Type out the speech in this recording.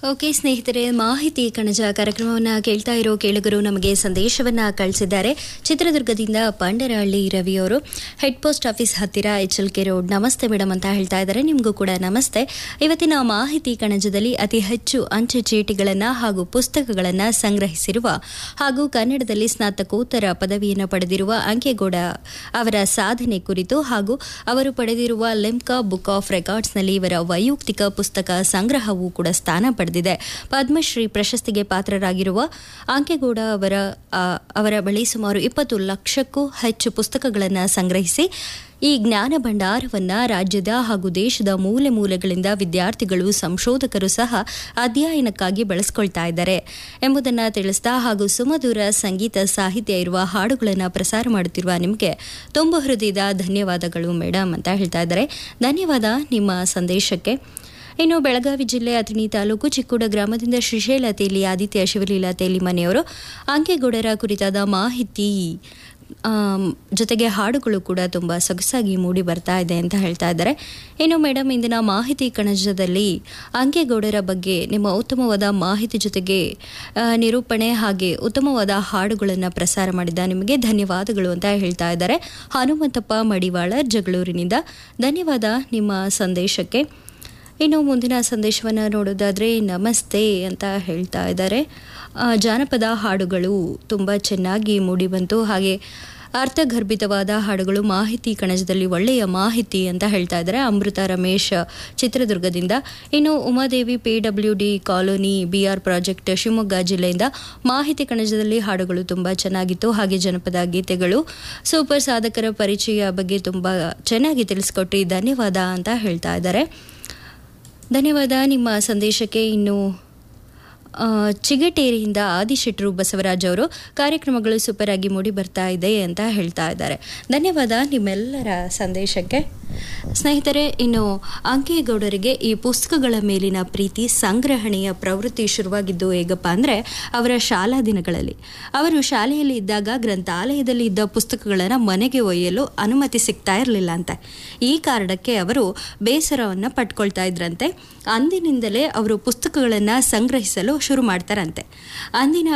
okay ಸ್ನೇಹಿತರೆ ಮಾಹಿತಿ ಕಣಜ ಕಾರ್ಯಕ್ರಮವನ್ನು ಕೇಳ್ತಾ ಇರೋ ಕೇಳುಗರು ನಮಗೆ ಸಂದೇಶವನ್ನ ಕಳಿಸಿದ್ದಾರೆ ಚಿತ್ರದುರ್ಗದಿಂದ ಪಂಡರಹಳ್ಳಿ ರವಿಯವರು ಹೆಡ್ ಪೋಸ್ಟ್ ಆಫೀಸ್ ಹತ್ತಿರ ಎಚ್ ಎಲ್ ಕೆ ರೋಡ್ ನಮಸ್ತೆ ಮೇಡಮ್ ಅಂತ ಹೇಳ್ತಾ ಇದ್ದಾರೆ ನಿಮಗೂ ಕೂಡ ನಮಸ್ತೆ ಇವತ್ತಿನ ಮಾಹಿತಿ ಕಣಜದಲ್ಲಿ ಅತಿ ಹೆಚ್ಚು ಅಂಚೆ ಚೀಟಿಗಳನ್ನು ಹಾಗೂ ಪುಸ್ತಕಗಳನ್ನು ಸಂಗ್ರಹಿಸಿರುವ ಹಾಗೂ ಕನ್ನಡದಲ್ಲಿ ಸ್ನಾತಕೋತ್ತರ ಪದವಿಯನ್ನು ಪಡೆದಿರುವ ಅಂಕೇಗೌಡ ಅವರ ಸಾಧನೆ ಕುರಿತು ಹಾಗೂ ಅವರು ಪಡೆದಿರುವ ಲೆಮ್ಕಾ ಬುಕ್ ಆಫ್ ರೆಕಾರ್ಡ್ಸ್ನಲ್ಲಿ ಇವರ ವೈಯಕ್ತಿಕ ಪುಸ್ತಕ ಸಂಗ್ರಹವೂ ಕೂಡ ಸ್ಥಾನ ಪಡೆದಿದೆ ಪದ್ಮಶ್ರೀ ಪ್ರಶಸ್ತಿಗೆ ಪಾತ್ರರಾಗಿರುವ ಅಂಕೇಗೌಡ ಅವರ ಆ, ಅವರ ಬಳಿ ಸುಮಾರು ಇಪ್ಪತ್ತು ಲಕ್ಷಕ್ಕೂ ಹೆಚ್ಚು ಪುಸ್ತಕಗಳನ್ನು ಸಂಗ್ರಹಿಸಿ ಈ ಜ್ಞಾನ ಭಂಡಾರವನ್ನ ರಾಜ್ಯದ ಹಾಗೂ ದೇಶದ ಮೂಲೆ ಮೂಲೆಗಳಿಂದ ವಿದ್ಯಾರ್ಥಿಗಳು ಸಂಶೋಧಕರು ಸಹ ಅಧ್ಯಯನಕ್ಕಾಗಿ ಬಳಸ್ಕೊಳ್ತಾ ಇದ್ದಾರೆ ಎಂಬುದನ್ನು ತಿಳಿಸ್ತಾ ಹಾಗೂ ಸುಮಧುರ ಸಂಗೀತ ಸಾಹಿತ್ಯ ಇರುವ ಹಾಡುಗಳನ್ನು ಪ್ರಸಾರ ಮಾಡುತ್ತಿರುವ ನಿಮಗೆ ತುಂಬ ಹೃದಯದ ಧನ್ಯವಾದಗಳು ಮೇಡಮ್ ಅಂತ ಹೇಳ್ತಾ ಇದ್ದಾರೆ ಧನ್ಯವಾದ ನಿಮ್ಮ ಸಂದೇಶಕ್ಕೆ ಇನ್ನು ಬೆಳಗಾವಿ ಜಿಲ್ಲೆ ಅಥಣಿ ತಾಲೂಕು ಚಿಕ್ಕೂಡ ಗ್ರಾಮದಿಂದ ಶ್ರೀಶೈಲ ತೇಲಿ ಆದಿತ್ಯ ಶಿವಲೀಲಾ ತೇಲಿ ಮನೆಯವರು ಅಂಕೆಗೌಡರ ಕುರಿತಾದ ಮಾಹಿತಿ ಆಮ್, ಜೊತೆಗೆ ಹಾಡುಗಳು ಕೂಡ ತುಂಬ ಸೊಗಸಾಗಿ ಮೂಡಿ ಬರ್ತಾ ಇದೆ ಅಂತ ಹೇಳ್ತಾ ಇದ್ದಾರೆ ಇನ್ನು ಮೇಡಮ್ ಇಂದಿನ ಮಾಹಿತಿ ಕಣಜದಲ್ಲಿ ಅಂಕೇಗೌಡರ ಬಗ್ಗೆ ನಿಮ್ಮ ಉತ್ತಮವಾದ ಮಾಹಿತಿ ಜೊತೆಗೆ ಆ, ನಿರೂಪಣೆ ಹಾಗೆ ಉತ್ತಮವಾದ ಹಾಡುಗಳನ್ನು ಪ್ರಸಾರ ಮಾಡಿದ ನಿಮಗೆ ಧನ್ಯವಾದಗಳು ಅಂತ ಹೇಳ್ತಾ ಇದ್ದಾರೆ ಹನುಮಂತಪ್ಪ ಮಡಿವಾಳ ಜಗಳೂರಿನಿಂದ ಧನ್ಯವಾದ ನಿಮ್ಮ ಸಂದೇಶಕ್ಕೆ ಇನ್ನು ಮುಂದಿನ ಸಂದೇಶವನ್ನು ನೋಡೋದಾದರೆ ನಮಸ್ತೆ ಅಂತ ಹೇಳ್ತಾ ಇದ್ದಾರೆ ಆ, ಜಾನಪದ ಹಾಡುಗಳು ತುಂಬ ಚೆನ್ನಾಗಿ ಮೂಡಿಬಂತು ಹಾಗೆ ಅರ್ಥಗರ್ಭಿತವಾದ ಹಾಡುಗಳು ಮಾಹಿತಿ ಕಣಜದಲ್ಲಿ ಒಳ್ಳೆಯ ಮಾಹಿತಿ ಅಂತ ಹೇಳ್ತಾ ಇದ್ದಾರೆ ಅಮೃತ ರಮೇಶ್ ಚಿತ್ರದುರ್ಗದಿಂದ ಇನ್ನು Umadevi P W D colony B R project Shivamogga ಜಿಲ್ಲೆಯಿಂದ ಮಾಹಿತಿ ಕಣಜದಲ್ಲಿ ಹಾಡುಗಳು ತುಂಬ ಚೆನ್ನಾಗಿತ್ತು ಹಾಗೆ ಜನಪದ ಗೀತೆಗಳು ಸೂಪರ್ ಸಾಧಕರ ಪರಿಚಯ ಬಗ್ಗೆ ತುಂಬ ಚೆನ್ನಾಗಿ ತಿಳಿಸ್ಕೊಟ್ರಿ ಧನ್ಯವಾದ ಅಂತ ಹೇಳ್ತಾ ಇದ್ದಾರೆ ಧನ್ಯವಾದ ನಿಮ್ಮ ಸಂದೇಶಕ್ಕೆ ಇನ್ನು ಆ, ಚಿಗಟೇರಿಯಿಂದ ಆದಿಶೆಟ್ರು ಬಸವರಾಜ್ ಅವರು ಕಾರ್ಯಕ್ರಮಗಳು ಸೂಪರ್ ಆಗಿ ಮೂಡಿ ಬರ್ತಾ ಇದೆ ಅಂತ ಹೇಳ್ತಾ ಇದ್ದಾರೆ ಧನ್ಯವಾದ ನಿಮ್ಮೆಲ್ಲರ ಸಂದೇಶಕ್ಕೆ ಸ್ನೇಹಿತರೆ ಇನ್ನು ಅಂಕೇಗೌಡರಿಗೆ ಈ ಪುಸ್ತಕಗಳ ಮೇಲಿನ ಪ್ರೀತಿ ಸಂಗ್ರಹಣೆಯ ಪ್ರವೃತ್ತಿ ಶುರುವಾಗಿದ್ದು ಹೇಗಪ್ಪ ಅಂದರೆ ಅವರ ಶಾಲಾ ದಿನಗಳಲ್ಲಿ ಅವರು ಶಾಲೆಯಲ್ಲಿ ಇದ್ದಾಗ ಗ್ರಂಥಾಲಯದಲ್ಲಿ ಇದ್ದ ಪುಸ್ತಕಗಳನ್ನು ಮನೆಗೆ ಒಯ್ಯಲು ಅನುಮತಿ ಸಿಗ್ತಾ ಇರಲಿಲ್ಲ ಅಂತೆ ಈ ಕಾರಣಕ್ಕೆ ಅವರು ಬೇಸರವನ್ನು ಪಟ್ಕೊಳ್ತಾ ಇದ್ರಂತೆ ಅಂದಿನಿಂದಲೇ ಅವರು ಪುಸ್ತಕಗಳನ್ನು ಸಂಗ್ರಹಿಸಲು ಶುರು ಮಾಡ್ತಾರಂತೆ ಅಂದಿನ